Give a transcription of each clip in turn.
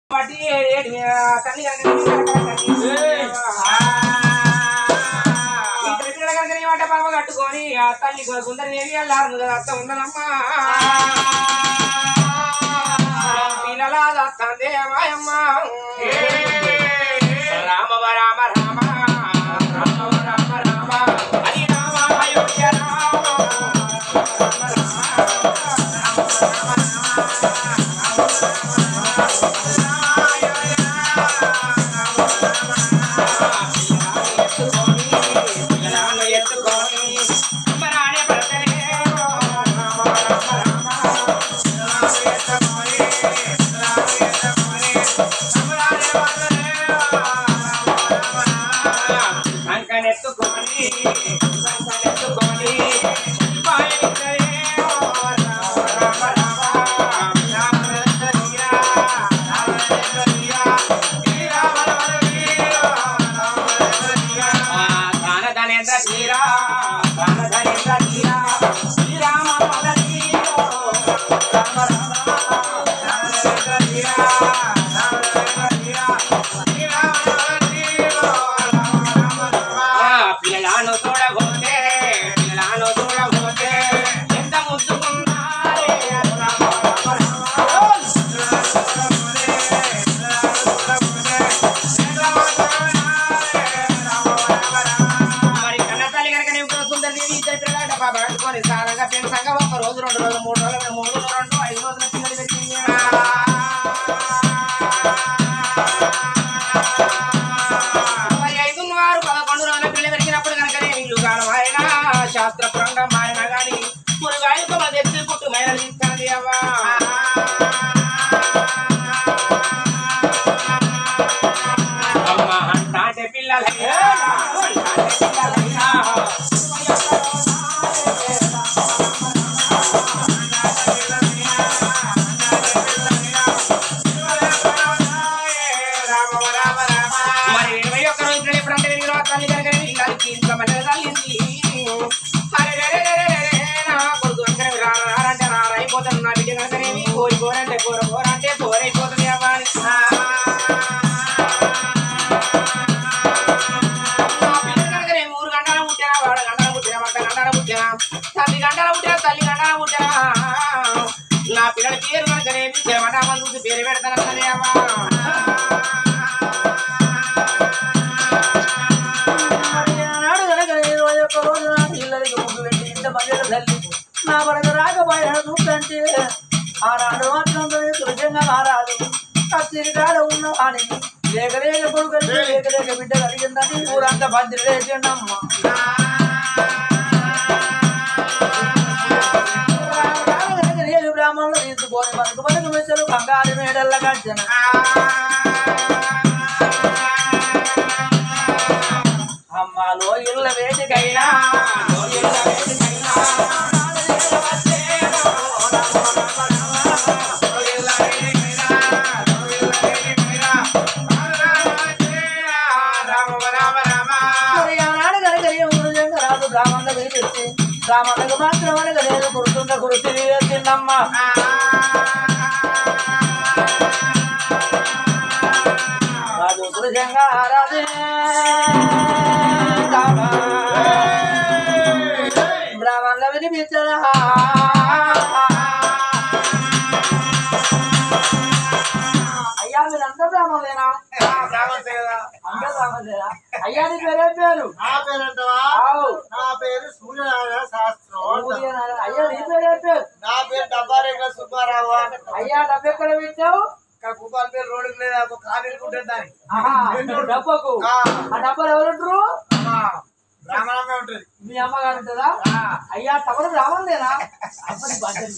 పట్టి ఏడు తల్లి కనుక పాప కట్టుకొని ఆ తల్లి సుందరి ఏమి వెళ్ళారు కదా అత్త ఉండనమ్మా పిల్లల దత్తందే మాయమ్మ రామ రామ రామ రామ రామ రామ హరి రామ అయోధ్య రామ పిల్లలను ఎత్తుకొని అంబరాణి పడతనే రామ రామ రామ కంకణెత్తుకొని కంకణెత్తుకొని మాయలిద్దరే రామ రామ ధనేంద్ర తీరా ధనేంద్ర తీరా శ్రీరామ పద తీరో రామ పిల్లలను చూడబోతే పిల్లలను చూడబోతే ఎంత ముద్దుకున్నారే రామ రామ మరి కన్న తల్లి కనుక నీవు సుందర దేవి ఇద్దరు పిల్లగాట పాప కట్టుకొని సారంగా పెంచంగా ఒక రోజు రెండు రోజులు మూడు రోజులు మూడు రెండు ఐదు రోజుల పిల్లలు పెట్టింది మరి ఐదు వారు పదకొండు రోజుల పిల్ల పెరిగినప్పుడు కనుకనే ఇల్లు కాలం ఆయన శాస్త్రపురంగా మారిన గాని మురుగాయకు మన తెచ్చి పుట్టు మేర తీస్తాది అవ్వా అమ్మ అంటాంటే పిల్లలయ్యా అంటాంటే పిల్లలయ్యా మరి ఇరవై ఒక్క రోజులు ఎప్పుడంటే వెలిగిన ఆ తల్లి కనుక ఇల్లానికి ఇంట్లో మళ్ళీ తల్లింది అరే రే రే రే రే రే నా కొడుకు కనుక రారా రారంటే రారా అయిపోతాను నా బిడ్డ కనుకనేమి కోరి కోరంటే కూర కూర అంటే కూరైపోతుంది అవ్వ అని. నా బిడ్డ కనుకనే మూడు గంటల పుట్టినా వాడు గంటల పుట్టినా మక్క గంటల పుట్టినా తల్లి గంటల పుట్టినా తల్లి గంటల పుట్టినా నా పిల్లల పేరు కనుకనేమి చెమటామని చూసి పేరు పెడతానన్నదే అవ్వ నాడు కనుక ఇరవై ఒక్క రోజు నా పిల్లలకి ముగ్గు పెట్టి ఇంత మధ్యలో తల్లి నా పడక రాకపోయాడు చూడంటే ఆనాడు మాత్రం దృశ్యంగా మారాదు కత్తిరి కాడ ఉన్న వానికి లేక లేక కొడుకు లేక లేక బిడ్డలు అడిగిందని ఊరంతా బంతి వేసిండమ్మ ఏడు బ్రాహ్మణులు తీసుకొని మనకు మనకు మెచ్చలు బంగారు మేడల్ల కట్టిన అమ్మాలో ఇళ్ళ వేదికైనా ఇళ్ళ వేదికైనా మరి ఆనాడు కనుక ఏ ఊరు లేక రాదు బ్రాహ్మణుల వేసి బ్రాహ్మణులకు మాత్రం అనగా నేను కురుతున్న కురుతి వేసిందమ్మ రాజు పురుషంగా రాజే బ్రాహ్మణుల వినిపించరా అయ్యా మీరంతా బ్రాహ్మణులేనా అంతా బ్రాహ్మణులేనా అయ్యా నీ పేరేం పేరు నా పేరంటవా ఆవు. నా పేరు సూర్యనారాయణ శాస్త్రం సూర్యనారాయణ. అయ్యా నీ పేరేం పేరు నా పేరు డబ్బారేఖ సుబ్బారావు అయ్యా డబ్బు ఎక్కడ పెట్టావు కుమార్ పేరు రోడ్డు మీద ఒక కాలేజీ ఉంటుంది ఆహా, డబ్బకు ఆ. ఆ డబ్బలు ఎవరుంటారు బ్రాహ్మణంగా ఉంటుంది మీ అమ్మగారు ఉంటుందా అయ్యా తమరు రావాలేనా అప్పటి బట్టలు.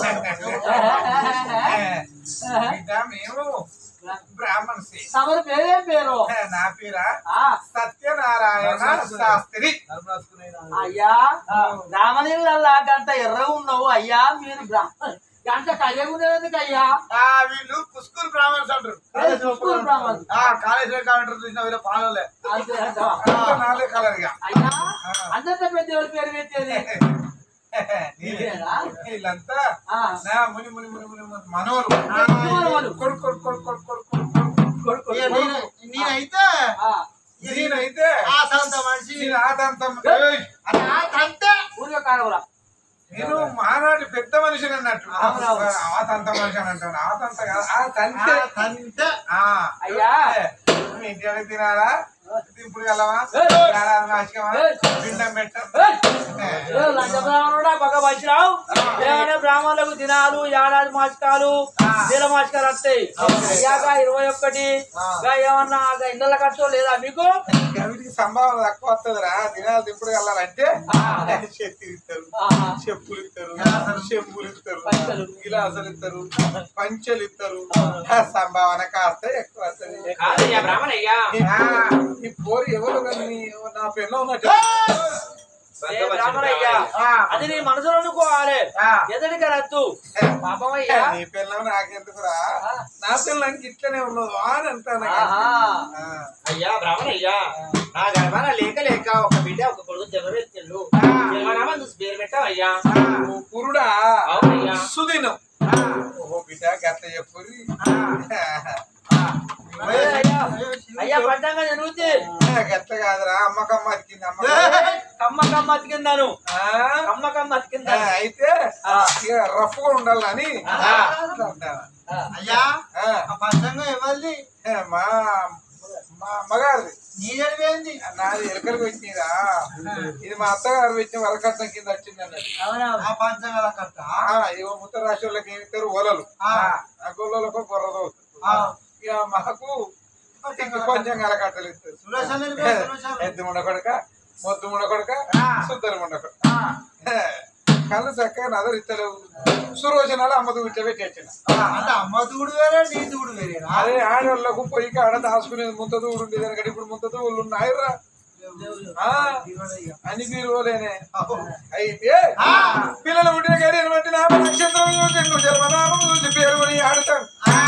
ఇంకా మేము బ్రాహ్మణ్స్ తమరు పేరేం పేరు నా పేరా ఆ, సత్యనారాయణ శాస్త్రి అయ్యా రామనీళ్ళల్లా గంట ఎర్ర ఉన్నావు అయ్యా మీరు బ్రాహ్మణ గంట కయ్యగునేందుకు అయ్యా ఆ, వీళ్ళు పుష్కూరు బ్రాహ్మణ్స్ అంటారు ఏ, పుష్కూరు బ్రాహ్మణులు. ఆ కాళేశ్వర కామెంటర్ చూసిన వీళ్ళ పాలలే అంతే అంటావా? నాలుగు కలర్ ఇక అయ్యా అందరితో పెద్ద ఎవరి పేరు పెట్టేది ఇదేనా? వీళ్ళంతా ఆ. నా ముని ముని ముని ముని ముని మనోరు మనోరు. కొడుకు కొడుకు కొడుకు కొడుకు కొడుకు కొడుకు నేనైతే ఆ తంత మనిషి నేను ఆదంతం అది ఆ తంత ఊరిగా కాగవరా నేను మానాడు పెద్ద మనిషిని అన్నట్టు అవునవును. ఆ తంత మనిషి అని అంటాను ఆ తంత కాదు ఆ ఆ తంతే తంత ఆ. అయ్యా. మీ ఇంటి వాళ్ళకి తినాలా దింపుడు గలవా ఏయ్. ఏడాది నాశకమా ఏయ్. పిండం పెట్టం ఏయ్! ఏ లంచబ్రాహ్మణుడా పక్క వచ్చినావు ఏమైనా బ్రాహ్మణులకు దినాలు ఏడాది మాసికాలు నెల మాసికాలు వస్తాయి అయ్యాక ఇరవై ఒక్కటి ఇంకా ఏమన్నా ఇంకా ఇళ్ళ ఖర్చు లేదా మీకు వీటికి సంభావన తక్కువ వస్తుందిరా దినాలు దింపుడు వెళ్ళాలంటే చెత్తి ఇస్తారు ఆహా. చెప్పులు ఇస్తారు చెంబులు ఇస్తారు పంచెలు. గిలాసులు ఇస్తారు పంచెలు ఇస్తారు ఆ సంభావన కాస్త ఎక్కువ వస్తుంది కాదయ్యా బ్రాహ్మణయ్యా ఆ, ఈ పోరు ఎవరు కానీ నా పెళ్ళ ఉన్నట్టు ఏ బ్రాహ్మణయ్యా అది నీ మనసులో అనుకోవాలి ఎదడికి రద్దు పాపమయ్యా నీ పిల్లలు నాకెందుకురా నా పిల్లలకి ఇట్లనే ఉన్నది అని అంటాను ఆహా. ఆ. అయ్యా బ్రాహ్మణయ్యా నా గర్భాన లేక లేక ఒక బిడ్డ ఒక కొడుకు జన్మరెత్తిండు జన్మనామం చూసి పేరు పెట్టావయ్యా ఓ కురుడా అవునయ్యా సుదినం ఓ బిడ్డ గట్ల చెప్పు అయ్యా, అయ్యా. అయ్యా పంటంగా జరుగుతుంది గట్ల కాదురా అమ్మకమ్మ అతికింది అమ్మ కమ్మ కమ్మ అతికిందాను ఆ? కమ్మ కమ్మ ఆ, అతికిందాను అయితే ఇక రఫ్ గా ఉండాలని ఆ. అట్లా అంటాను. అయ్యా ఆ, ఆ పంచంగం ఎవరిది ఏ, మా మా అమ్మగారిది నీ జరిపోయింది నాది ఎలుకలకు వచ్చిందా ఇది మా అత్తగారు పెట్టిన వరకట్నం కింద వచ్చింది అన్నట్టు అవునా ఆ పంచంగాల కట్ట ఆ, ఇగో ముత్త రాశి వాళ్ళకి ఏమి ఇస్తారు ఓలలు ఆ. ఆ గొల్లలకు బొర్రదో ఆ. ఇక మాకు కొంచెం కలకట్టలు ఇస్తారు సురేష్ అన్నది కూడా సురేష్ అన్న. ఎద్దు ముండ కొడక మొద్దు ముండ కొడక సుద్దరు ముండ కొడక ఆ. కళ్ళు చక్కగా నదరు ఇస్తలేవు సురోచనాలు అమ్మ దూడ్చ పెట్టేసిన అంటే అమ్మ దూడు వేరే నీ దూడు వేరేనా అదే ఆడవాళ్ళకు పొయ్యి కాడ దాచుకునేది ముంత దూడు ఉండేది ఎందుకంటే ఇప్పుడు ముంత దూళ్ళు ఉన్నాయిరా ఆ, అని బీరువలేనే అయితే పిల్లలు పుట్టిన గడియను బట్టి నామ నక్షత్రం చూసి జన్మనామం చూసి పేరు కొని ఆడతాను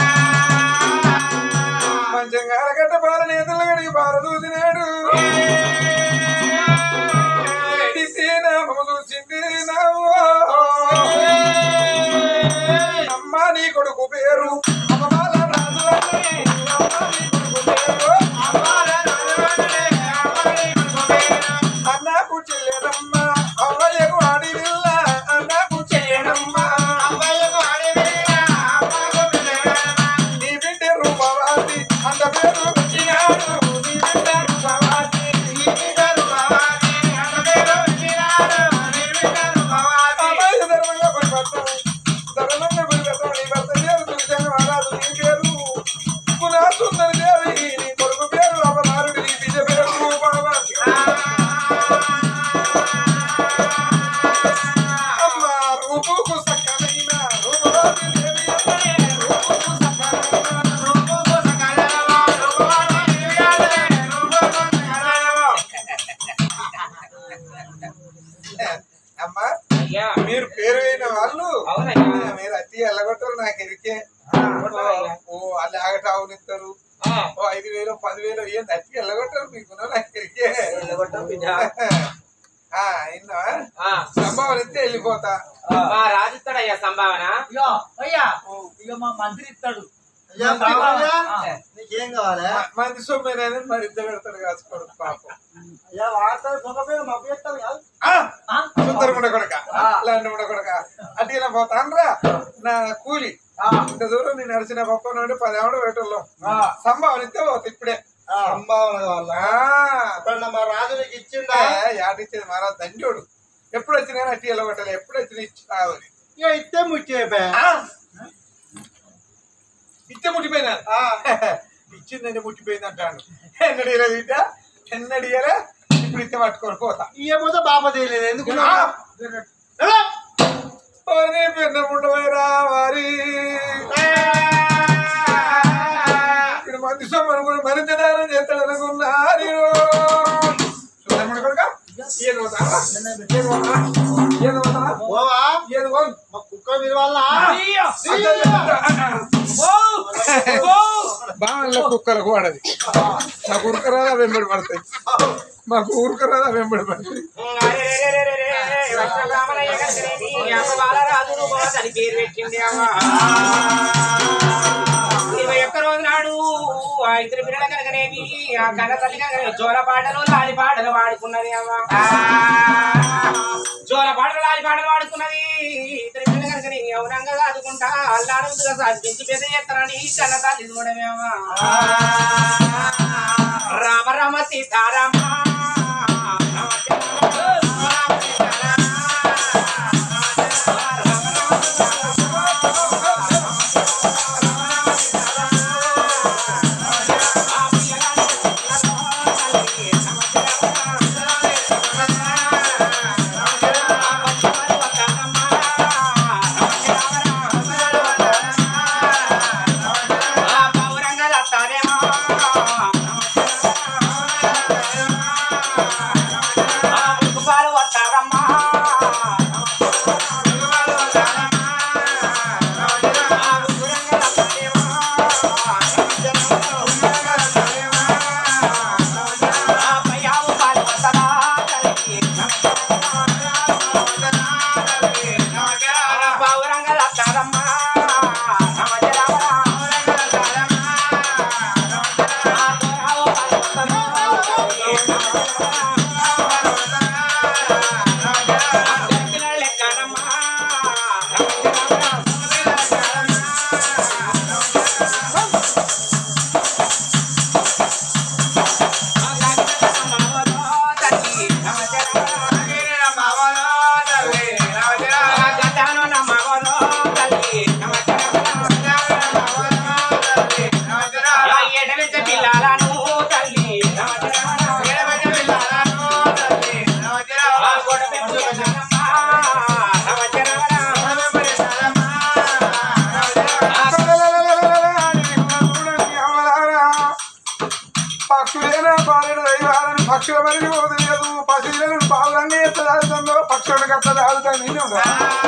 మంచంగా అరగట్ట పాల నేతలు గడికి పాల చూసినాడు నామము చూసింది నావు అమ్మ నీ కొడుకు పేరు అమ్మవాల రాజు అని. అమ్మ నీ కొడుకు పేరు అమ్మవాల రాజు అని. అమ్మ నీ కొడుకు పేరు. అన్నకు చెల్లెనమ్మ అవ్వయ్యకు ఆడివిల్ల అన్నకు చెల్లెనమ్మ అవ్వయ్యకు ఆడివిల్ల అమ్మకు చెల్లెనమ్మ. నీ బిడ్డ రూపవాసి అంత పేరు పెట్టినాడు నీ బిడ్డ రూపవాసి నీ బిడ్డ రూపవాసి అంత పేరు పెట్టినాడు నీ బిడ్డ రూపవాసి అమ్మాయి ధర్మంగా పడిపోతాం ధర్మంగా పడిపోతాం నీ భర్త పేరు తులసంగా మహారాజు నీ పేరు పునా సుందరి దేవి నీ కొడుకు పేరు అపమారుడు నీ బిడ్డ పేరు రూపవాసి అమ్మ రూపుకు సక్కనైన రూపవాసి దేవి అమ్మే రూపుకు సక్కనైన రూపుకు సక్కనైన రూపవాసి దేవి అమ్మే రూపుకు సక్కనైన అమ్మ అయ్యా మీరు పేరు అయిన వాళ్ళు అవునయ్యా మీరు అతి ఎల్లగొట్టరు నాకు ఎరికే ఓ వాళ్ళు ఆగటావునిస్తారు ఆ, ఓ ఐదు వేలు పదివేలు ఏం అతి ఎల్లగొట్టరు మీకు నాకు ఎరికే వెళ్ళగొట్టం బిడ్డ. ఆ, అయినావా ఆ. సంభావన ఇస్తే వెళ్ళిపోతా మా రాజుతాడయ్యా సంభావన ఇగో అయ్యా ఇక మా మంత్రి ఇస్తాడు అయ్యా బాబయ్య, ఆ. నీకేం కావాలి మ- మంది సొమ్మేనని మరి ఇద్దరు పెడతాడు కాసుకోడు పాపం అయ్యా వాడతాడు పొగపోయి మబ్బు చేస్తాడు కాదు ఆ, ఆ? సుందరముండ కొడక ఆ. లాంటి ముండ కొడక అట్లా పోతానరా నా కూలి ఆ. ఇంత దూరం నేను నడిచిన పప్ప నుండి పది ఆవిడ వేటల్లో ఆ. సంభావన ఇస్తే పోతా ఇప్పుడే సంభావన కావాలా ఆ ఇప్పుడు మా రాజు నీకు ఇచ్చిండా యాడిచ్చేది మహారాజ్ దండోడు ఎప్పుడు వచ్చినా అట్టి ఎలా కొట్టాలి ఎప్పుడు వచ్చినా ఇచ్చి రావాలి ఇక ఇస్తే ముచ్చేపే ఇచ్చే ముట్టిపోయినా ఇచ్చిందంటే ముట్టిపోయింది అంటాను ఎన్నడు ఇలా ఇట్ట ఎన్నడు ఇలా ఇప్పుడు ఇస్తే పట్టుకొని పోతా ఇయ్యపోతే బాబా తెలియదు ఎందుకు ఆ! ఓరి పెద్ద ముండవైరా వారి ఇప్పుడు మంది సొమ్మను కూడా మరింత దానం చేస్తాడు అనుకున్నారు సుందరముండ కొడుక ఏది పోతారా ఏది పోతారా ఏది పోతారా పోవా ఏది పోను మా కుక్క మీరు వల్ల అయ్యో! బాగా కుక్కలకు వాడది నాకు ఉరకరాదా వెంబడి పడతాయి మాకు ఉరకరాదా వెంబడి పడతాయి అరే, రే, రే, రే, రే, రే, రే, వచ్చిన బ్రాహ్మణయ్య గారికి నీ అమ్మ బాలరాజు రూపవతి అని పేరు పెట్టింది అవ్వ ఇరవై ఒక్క రోజు నాడు ఆ ఇద్దరు పిల్లల కనుకనేమి ఆ కన్న తల్లి కనుక జోల పాటలు లాలి పాటలు పాడుకున్నది అమ్మ జోల పాటలు లాలి పాటలు పాడుకున్నది ఇద్దరు పిల్లల కనుక నేను యౌనంగా కాదుకుంటా అల్లాడుతుగా సాధించి పెద్ద చేస్తానని కన్న తల్లి చూడమే అమ్మ రామ రామ సీతారామ పిల్లలను తల్లి పక్షులైనా పాలన దైవాలను పక్షుల మరిగి పోతలేదు పశువులను పావులన్నీ ఎట్ట దాడుతుందో పక్షులను గట్ట దాడుతాయి నేను ఉందా?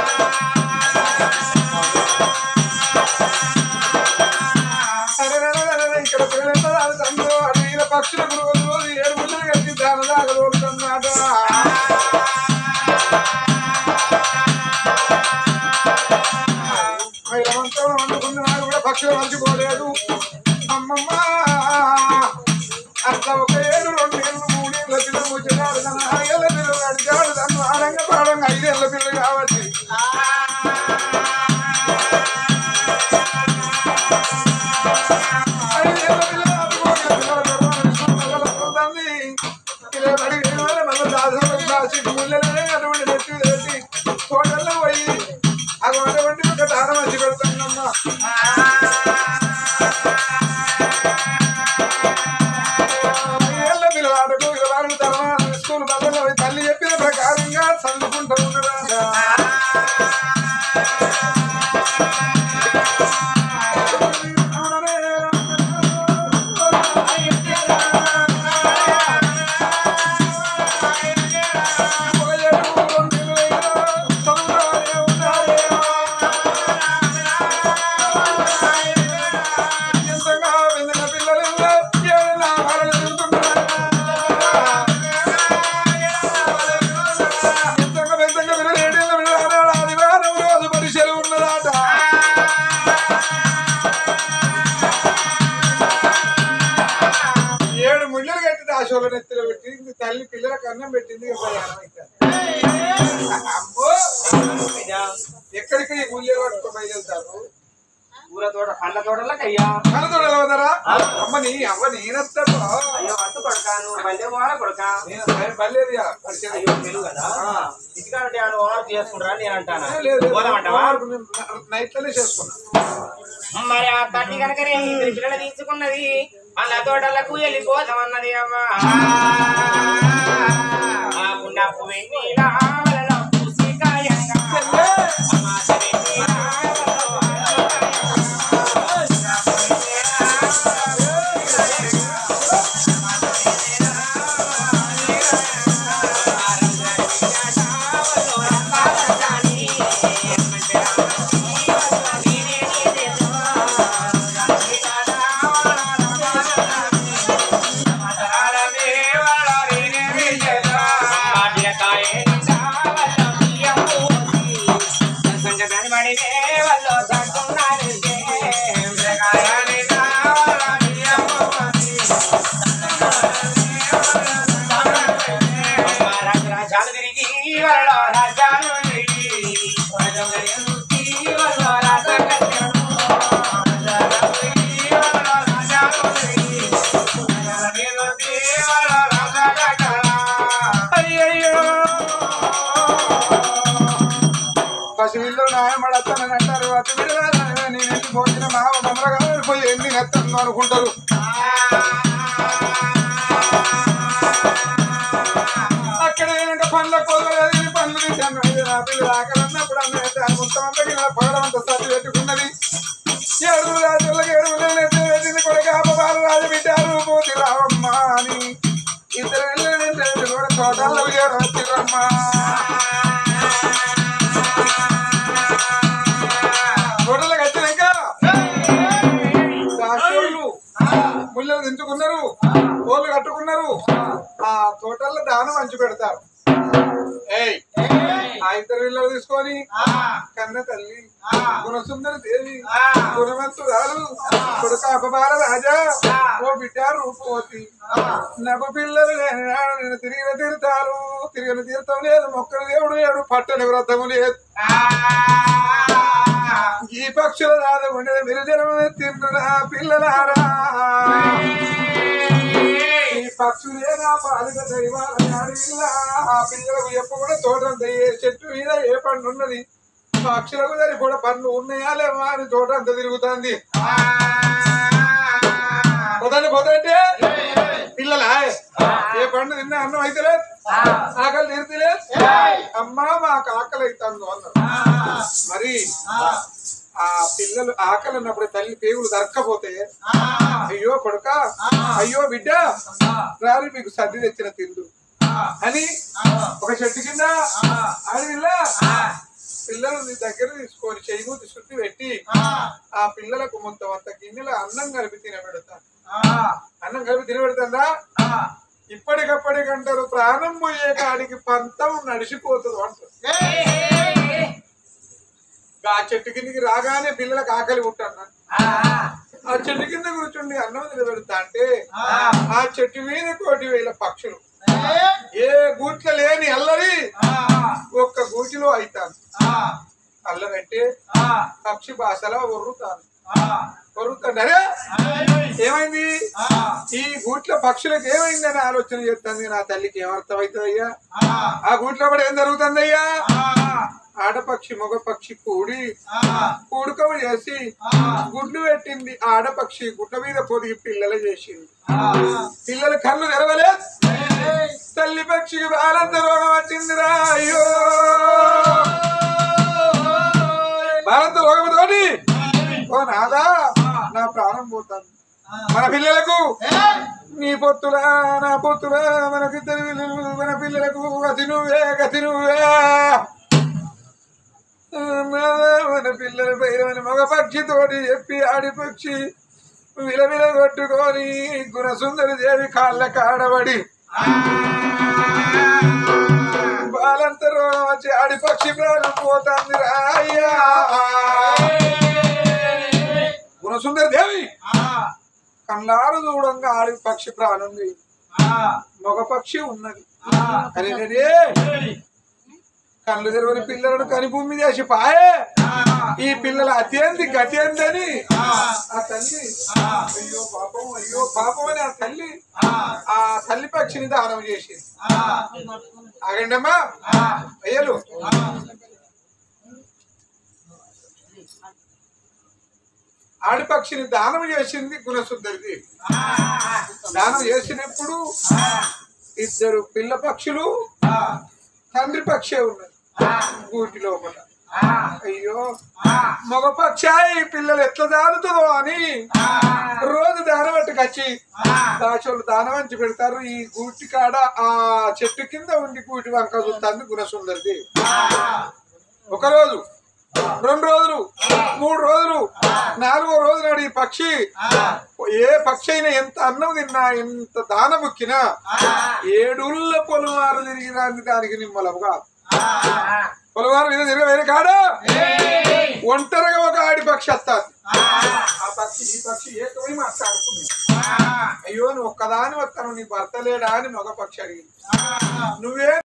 అరెరెరెరెరె, ఇక్కడ పిల్లలెంత దాడుతుందో అడిగిన పక్షులకు రోజు రోజు ఏడు ముద్దలు కట్టి దాని దాకా దోడుతున్నమాట వైరవంతం వండుకున్నాడు కూడా పక్షులు మర్చిపోలేదు అమ్మమ్మ అట్లా ఒక ఏడు రెండు ఏళ్ళు మూడేళ్ళ పిల్లలు వచ్చేవాడు తన ఐదేళ్ళ పిల్లలు నడిచేవాడు తను ఆడంగా పాడంగా ఐదేళ్ళ పిల్లలు కాబట్టి ఐదేళ్ళ పిల్లలు ఆడుకోవాలి, పిల్లలు గర్వాన్ని చూడాలి, చూడండి. పిల్లలు అడిగి వాళ్ళ మళ్ళీ దాదాపు దాచి ముళ్ళనే అటువంటి నెత్తి వేసి తోటల్లో పోయి అది అటువంటి ఒక దానం వచ్చి పెడతానమ్మా ఏళ్ళ పిల్లవాడకు ఇరవై తర్వాత స్కూల్ బదులు తల్లి చెప్పిన ప్రకారంగా చదువుకుంటూ ఉన్నారా ఎంతగా వెందిన పిల్లలు ఏళ్ళ వరలు తింటున్నారు ఎంతగా వెంతగా పిల్లలు ఏడేళ్ళ పిల్లలు ఆదివారం రోజు పరీక్షలు ఉన్నదాట ఏడు ముళ్ళలు కట్టి ఆశోళ్ళ నెత్తిలో పెట్టింది తల్లి పిల్లలకు అన్నం పెట్టింది ఇక ప్రయాణం అవుతారు. అమ్మో ఎక్కడికి ఈ ముళ్ళలు పట్టుకొని బయలుదేరుతారు పూల తోట పండ్ల తోటలకు అయ్యా కనతోడు ఎలా ఉందరా అమ్మ నీ అవ్వ నేనత్తమ్మా అయ్యో అంత కొడకాను బండి పోవాల కొడకా నేను స్వయం పర్లేదు పరిచయం అయ్యో తెలుగు కదా ఇంటికాడ ఆడు ఓనర్ చేసుకుంటారా నేను అంటాను లేదు, లేదు. పోదామంటావా వాడుకు నేను నైట్లోనే చేసుకున్నా మరి ఆ తల్లి కనుక ఇద్దరు పిల్లలు తీసుకున్నది వాళ్ళ తోటలకు వెళ్ళిపోదామన్నది అమ్మా ఆ పుణ్యపు వెన్నీలా వలలో పూసి కాయంగా. అమాస వెన్నీలా వలలో సంగతి పడినే తినేస్తాను అనుకుంటారు అక్కడ ఏంటంటే పండ్ల కోదలేదు పండ్లు తింటాను ఇది నా పిల్లలు ఆకలన్నప్పుడు అన్న మొత్తం అందరికి నా పగడం అంత సర్ది పెట్టుకున్నది ఏడు రాజులకు ఏడు పెట్టింది కొడుకు అమ్మవారు రాజు పెట్టారు పోతి రావమ్మ అని ఇద్దరు వెళ్ళి కూడా తోటల్లో వచ్చిరమ్మా తోటలకు వచ్చినాక దాసోళ్ళు ముళ్ళలు దించుకున్నారు కోళ్ళు కట్టుకున్నారు ఆ తోటల్లో దానం పంచి పెడతారు ఏయ్ ఆ ఇద్దరు ఇళ్ళలు తీసుకొని కన్న తల్లి గుణసుందరి దేవి గుణవంతురాలు కొడుక అపబాల రాజా ఓ బిడ్డ రూపవతి నాకు పిల్లలు లేని నాడు నేను తిరిగిన తీరుతారు తిరిగిన తీర్థం లేదు మొక్కలు దేవుడు లేడు పట్టని వ్రతము లేదు ఈ పక్షుల రాదు ఉండేది విరజనం తింటున్నా పిల్లలారా ఈ పక్షులే నా పాలిక దైవాల అడవిలా ఆ పిల్లలకు ఎప్పుడు తోట ఏ చెట్టు మీద ఏ పండు ఉన్నది పక్షులకు దాని కూడా పండ్లు ఉన్నాయా లేవా అని తోట అంతా తిరుగుతుంది పోతాండి పోతాంటే పిల్లలా ఏ పండు తిన్నా అన్నం అయితే లేదు ఆకలి తీరుతలేదు అమ్మా మాకు ఆకలి అవుతాను అన్నారు మరి ఆ పిల్లలు ఆకలి అన్నప్పుడు తల్లి పేగులు దొరక్కపోతే అయ్యో కొడుక అయ్యో బిడ్డ రారి మీకు సర్ది తెచ్చిన తిండు అని ఒక చెట్టు కింద అడవిలా పిల్లలు నీ దగ్గర తీసుకొని చెయ్యి చుట్టి పెట్టి ఆ పిల్లలకు మొత్తం అంత గిన్నెలో అన్నం కలిపి తినబెడతాను అన్నం కలిపి తినబెడతాందా ఇప్పటికప్పటికంటారు ప్రాణం పోయే కాడికి పంతం నడిచిపోతుంది అంటారు ఆ చెట్టు కిందకి రాగానే పిల్లలకు ఆకలి ఉంటాను ఆ చెట్టు కింద కూర్చుండి అన్నం నిలబెడతా అంటే ఆ చెట్టు మీద కోటి వేల పక్షులు ఏ గూట్ల లేని అల్లరి ఒక్క గూటిలో అయితాను అల్లరంటే పక్షి భాషలో ఒర్రుతాను ఒర్రుతాను అరే ఏమైంది ఈ గూట్ల పక్షులకు ఏమైందని ఆలోచన చేస్తుంది నా తల్లికి ఏమర్థం అవుతుందయ్యా ఆ గూట్లో కూడా ఏం జరుగుతుందయ్యా ఆడపక్షి మగ పక్షి కూడి కూడుకము చేసి గుడ్లు పెట్టింది ఆడపక్షి గుడ్ల మీద పొదిగి పిల్లలు చేసింది పిల్లలు కళ్ళు తెరవలేదు తల్లి పక్షికి బాలంత రోగం వచ్చిందిరా అయ్యో బాలంత రోగం తోటి ఓ నాదా నా ప్రాణం పోతాను మన పిల్లలకు నీ పొత్తులా నా పొత్తులా మనకిద్దరు పిల్లలు మన పిల్లలకు గతి నువ్వే గతి నువ్వే నాదా మన పిల్లల పైన మగ పక్షి తోటి చెప్పి ఆడి పక్షి విలవిల కొట్టుకొని గుణసుందరి దేవి కాళ్ళ కాడబడి బాలంత రోగం వచ్చి ఆడి పక్షి ప్రాణం పోతుంది రాయ్యా గుణసుందరి దేవి కళ్ళారు చూడంగా ఆడి పక్షి ప్రాణం పోయింది. మగ పక్షి ఉన్నది అరే రే కళ్ళు తెరవని పిల్లలను కని భూమి చేసి పాయే ఈ పిల్లల అత్యంతి గతి అని ఆ తల్లి అయ్యో పాపం అయ్యో పాపం అని ఆ తల్లి ఆ తల్లి పక్షిని దానం చేసింది ఆగండమ్మా అయ్యలు ఆడపక్షిని దానం చేసింది గుణసుందరిది దానం చేసినప్పుడు ఇద్దరు పిల్ల పక్షులు తండ్రి పక్షే ఉన్నది గూటి లోపల అయ్యో మగ పక్ష ఈ పిల్లలు ఎట్లా దానుతుందో అని రోజు దాన పట్టుకొచ్చి దాచోళ్ళు దానం వంచి పెడతారు ఈ గూటి కాడ ఆ చెట్టు కింద ఉండి గూటి వంక చూస్తుంది గుణసుందరిది ఒక రోజు రెండు రోజులు మూడు రోజులు నాలుగో రోజు నాడు ఈ పక్షి ఏ పక్షి అయినా ఎంత అన్నం తిన్నా ఎంత దాన ముక్కినా ఏడుళ్ళ పొలవారు తిరిగినాన్ని దానికి నిమ్మలముగా పొలవారు మీద తిరగవేరే కాడ ఒంటరిగా ఒక ఆడి పక్షి వస్తుంది ఆ పక్షి ఈ పక్షి ఏకమై మాట్లాడుకుంది అయ్యో నువ్వు ఒక్కదాని వస్తాను నీ భర్త లేడా అని మగ పక్షి అడిగింది నువ్వే